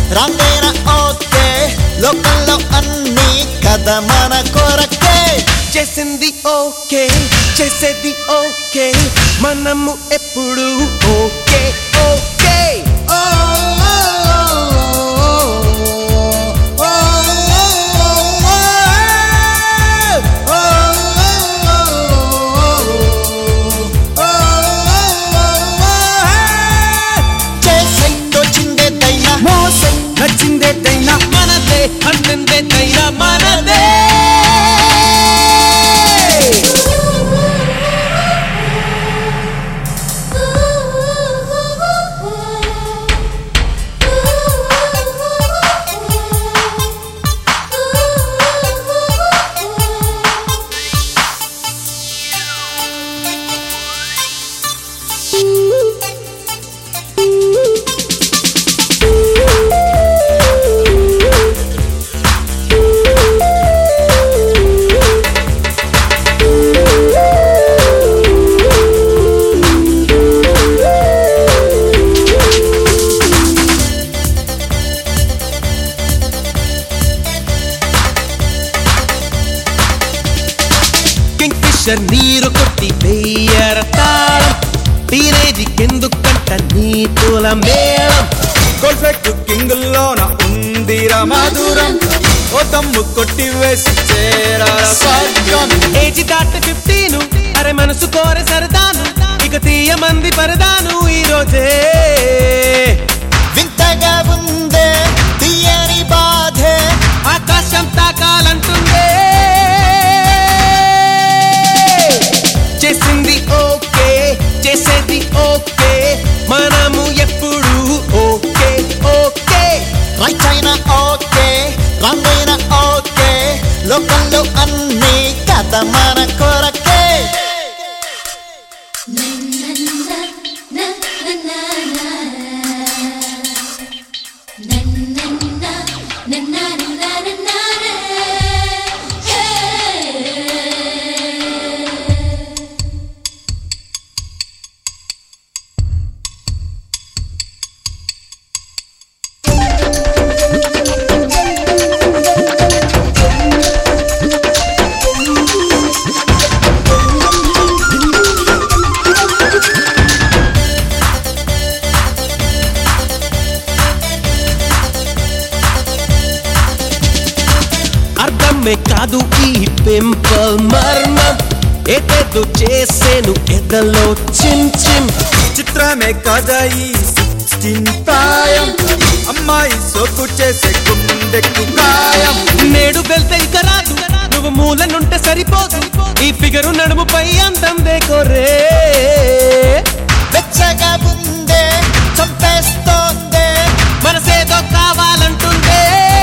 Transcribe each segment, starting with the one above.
రాంగైనా okay లోకంలో అన్ని కథ మన కొరకే చేసింది ఓకే చేసేది ఓకే మనము ఎప్పుడు ఓకే ఓకే ఓ, ఓ, ఓ, ఓ, చేసెక్కొచ్చిందేదైనా మోసం నచ్చిందేదైనా మనదే అంటుందేదైనా మనదే కింగ్ ఫిషర్ నీరు కొట్టి వెయ్యర తాళం టీనేజీకెందుకంట నీతుల మేళం కొల్ఫెక్ట్ కింగుల్లోన ఉందిరా మధురం ఓ తమ్ము కొట్టి వేసి చేరాల స్వర్గం ఏజీ దాటి ఫిఫ్టీను అరే మనసు కోరే సరదాను ఇక తీయ మంది పరదాను ఈ రోజే వింతగా ఉందే తీయని బాధే ఆకాశం తాకాలంటుందే చేసింది ఓకే చేసేది ఓకే మనము ఎప్పుడు ఓకే ఓకే రైట్ అయినా ఓకే రాంగ్ అయినా ఓకే లోకంలో అన్ని కథ మన కొరకే అర్థమే కాదు ఈ పింపుల్ మర్మం ఏదేదో చేసేను ఎదలో చిన్ చిన్ చిత్రమే కదా ఈ చింతాయం అమ్మాయి సోకు చేసే గుండెకు గాయం నేడు వెళ్తే ఇక రాదు నువ్వు మూలనుంటే సరిపోదు ఈ ఫిగరు నడుముపై అందం దేకోరే వెచ్చగా ఉందే చంపేస్తోందే మనసేదో కావాలంటుందే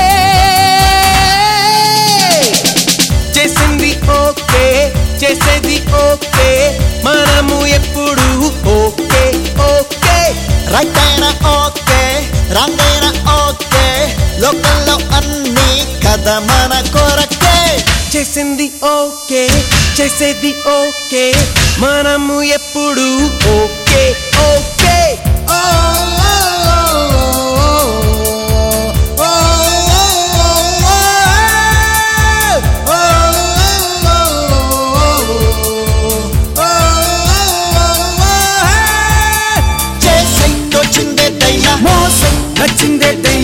చేసింది ఓకే చేసేది ఓకే మనము ఎప్పుడు ఓకే ఓకే రైట్ అయినా ఓకే రాంగ్ అయినా ఓకే లోకంలో అన్ని కథ మన కొరకే చేసింది ఓకే చేసేది ఓకే మనము ఎప్పుడు ఓకే ఓకే ఓ, ఓ, ఓ, ఓ, ఓ, చేసెక్కొచ్చిందేదైనా మోసం నచ్చిందే